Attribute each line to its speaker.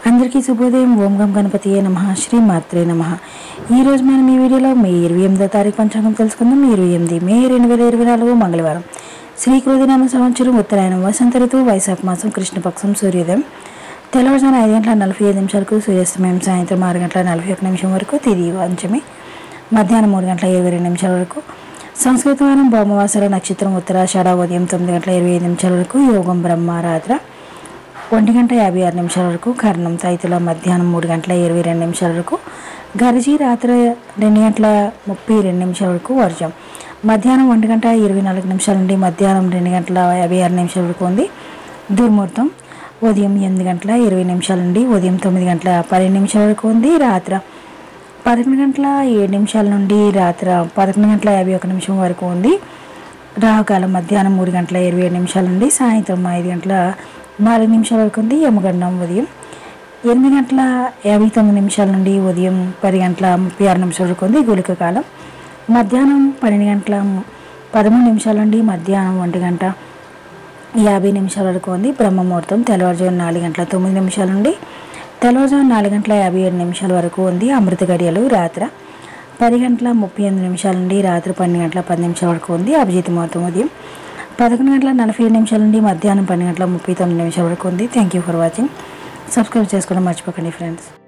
Speaker 1: అందరికీ శుభోదయం ఓం గం గణపతి నమ శ్రీ మాత్రే నమ ఈరోజు మనం ఈ వీడియోలో మే ఇరవై ఎనిమిదో తారీఖు పంచాంగం తెలుసుకుందాం ఇరవై ఎనిమిది మే రెండు వేల ఇరవై నాలుగు మంగళవారం శ్రీ క్రోధినామ సంవత్సరం ఉత్తరాయణం వసంత ఋతువు వైశాఖ మాసం కృష్ణపక్షం సూర్యోదయం తెల్లవారుజామున ఐదు గంటల నలభై ఐదు నిమిషాలకు సూర్యాస్తమయం సాయంత్రం ఆరు గంటల నలభై ఒక నిమిషం వరకు తిరిగి వంచమే మధ్యాహ్నం మూడు గంటల ఇరవై రెండు నిమిషాల వరకు సంస్కృత వారం భౌమవాసర నక్షత్రం ఉత్తరాషాఢ ఉదయం తొమ్మిది గంటల ఇరవై ఐదు నిమిషాల వరకు యోగం బ్రహ్మ రాత్ర ఒంటి గంట యాభై ఆరు నిమిషాల వరకు కర్ణం తైతుల మధ్యాహ్నం మూడు గంటల ఇరవై రెండు నిమిషాల వరకు గరిజి రాత్రి రెండు గంటల ముప్పై రెండు నిమిషాల వరకు వర్జం మధ్యాహ్నం ఒంటి గంట ఇరవై నాలుగు నిమిషాల నుండి మధ్యాహ్నం రెండు గంటల యాభై ఆరు నిమిషాల వరకు ఉంది దుర్ముహూర్తం ఉదయం ఎనిమిది గంటల ఇరవై నిమిషాల నుండి ఉదయం తొమ్మిది గంటల పన్నెండు నిమిషాల వరకు ఉంది రాత్రి పదకొండు గంటల ఏడు నిమిషాల నుండి రాత్రి పదకొండు గంటల యాభై ఒక నిమిషం వరకు ఉంది రాహుకాలం మధ్యాహ్నం మూడు గంటల ఇరవై ఏడు నిమిషాల నుండి సాయంత్రం ఐదు గంటల నాలుగు నిమిషాల వరకు ఉంది యమగండం ఉదయం ఎనిమిది గంటల యాభై తొమ్మిది నిమిషాల నుండి ఉదయం పది గంటల ముప్పై ఆరు నిమిషాల వరకు ఉంది గుళిక కాలం మధ్యాహ్నం పన్నెండు గంటల పదమూడు నిమిషాల నుండి మధ్యాహ్నం ఒంటి గంట యాభై నిమిషాల వరకు ఉంది బ్రహ్మముహూర్తం తెల్లవారుజాము నాలుగు గంటల తొమ్మిది నిమిషాల నుండి తెల్లవారుజాము నాలుగు గంటల యాభై ఏడు నిమిషాల వరకు ఉంది అమృత గడియలు రాత్రి పది గంటల ముప్పై ఎనిమిది నిమిషాల నుండి రాత్రి పన్నెండు గంటల పది నిమిషాల వరకు ఉంది అభిజిత్ ముహూర్తం ఉదయం పదకొండు గంటల నలభై ఏడు నిమిషాల నుండి మధ్యాహ్నం పన్నెండు గంటల ముప్పై తొమ్మిది నిమిషాల వరకు ఉంది thank you for watching subscribe చేసుకోవడం మర్చిపోకండి ఫ్రెండ్స్